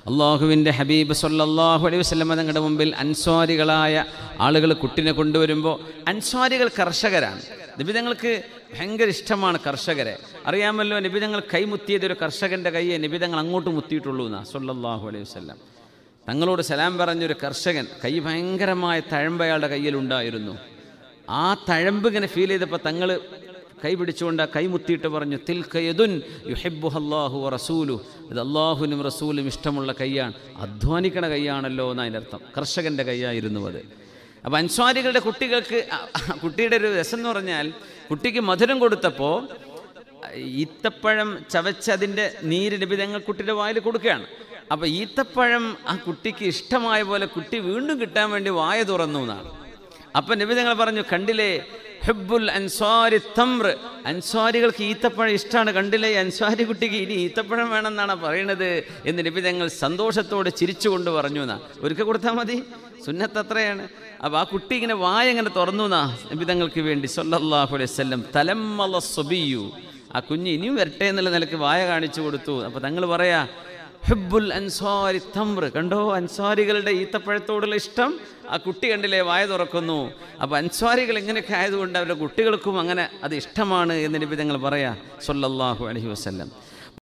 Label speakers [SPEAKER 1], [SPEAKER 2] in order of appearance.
[SPEAKER 1] അള്ളാഹുവിൻ്റെ ഹബീബ് സല്ലല്ലാഹു അലൈഹി വസല്ലം തങ്ങളുടെ മുമ്പിൽ അൻസ്വാരികളായ ആളുകൾ കുട്ടിനെ കൊണ്ടുവരുമ്പോൾ അൻസ്വാരികൾ കർഷകരാണ് നിബിതങ്ങൾക്ക് ഭയങ്കര ഇഷ്ടമാണ് കർഷകരെ അറിയാമല്ലോ നിബിതങ്ങൾ കൈമുത്തിയത് ഒരു കർഷകൻ്റെ കൈയെ നിബിതങ്ങൾ അങ്ങോട്ട് മുത്തിയിട്ടുള്ളൂ എന്നാ സല്ലല്ലാഹു അലൈഹി വസല്ലം തങ്ങളോട് സലാം പറഞ്ഞൊരു കർഷകൻ കൈ ഭയങ്കരമായ തഴമ്പ് അയാളുടെ കയ്യിലുണ്ടായിരുന്നു ആ തഴമ്പ് ഇങ്ങനെ ഫീൽ ചെയ്തപ്പോൾ തങ്ങൾ കൈ പിടിച്ചുകൊണ്ട് ആ കൈ മുത്തിയിട്ട് പറഞ്ഞു തിൽ കയതുൻ യുഹിബു അള്ളാഹു റസൂലു ഇത് അള്ളാഹുവിനും റസൂലും ഇഷ്ടമുള്ള കൈയാണ് അധ്വാനിക്കണ കൈയാണല്ലോ എന്ന് അതിൻ്റെ അർത്ഥം കർഷകൻ്റെ കൈയായിരുന്നു അത് അപ്പോൾ അൻസ്വാരികളുടെ കുട്ടികൾക്ക് ആ- ആ കുട്ടിയുടെ ഒരു രസം എന്ന് പറഞ്ഞാൽ കുട്ടിക്ക് മധുരം കൊടുത്തപ്പോൾ ഈത്തപ്പഴം ചവച്ചതിൻ്റെ നീര് നിബിധങ്ങൾ കുട്ടിയുടെ വായിൽ കൊടുക്കുകയാണ് അപ്പോൾ ഈത്തപ്പഴം ആ കുട്ടിക്ക് ഇഷ്ടമായ പോലെ കുട്ടി വീണ്ടും കിട്ടാൻ വേണ്ടി വായ തുറന്നു എന്നാണ് അപ്പം നിബിധങ്ങൾ പറഞ്ഞു കണ്ടില്ലേ ഹെബുൽ അൻസ്വാരി തമ്ര അൻസ്വാരികൾക്ക് ഈത്തപ്പഴം ഇഷ്ടമാണ് കണ്ടില്ലേ ഈ അൻസ്വാരി കുട്ടിക്ക് ഇനി ഈത്തപ്പഴം വേണമെന്നാണ് പറയണത് എന്ന് നിബിധങ്ങൾ സന്തോഷത്തോടെ ചിരിച്ചുകൊണ്ട് പറഞ്ഞു എന്നാ ഒരുക്ക കൊടുത്താൽ മതി സുന്നത്ത് അത്രയാണ് അപ്പോൾ ആ കുട്ടി ഇങ്ങനെ വായ ഇങ്ങനെ തുറന്നു എന്നാ നിബിധങ്ങൾക്ക് വേണ്ടി സല്ലല്ലാഹു അലൈഹി വസല്ലം തലമ്മല സുബിയു ആ കുഞ്ഞ് ഇനിയും വരട്ടെ എന്നുള്ള നിലക്ക് വായ കാണിച്ചു കൊടുത്തു അപ്പോൾ തങ്ങൾ പറയാ ഹുബുൽ അൻസാരി തമ്ര കണ്ടോ അൻസാരികളുടെ ഈത്തപ്പഴത്തോടുള്ള ഇഷ്ടം ആ കുട്ടി കണ്ടില്ലേ വായ തുറക്കുന്നു അപ്പോൾ അൻസാരികൾ ഇങ്ങനെയൊക്കെ ആയതുകൊണ്ട് അവരുടെ കുട്ടികൾക്കും അങ്ങനെ അത് ഇഷ്ടമാണ് എന്ന് നിബിധങ്ങൾ പറയാ സല്ലല്ലാഹു അലൈഹി വസല്ലം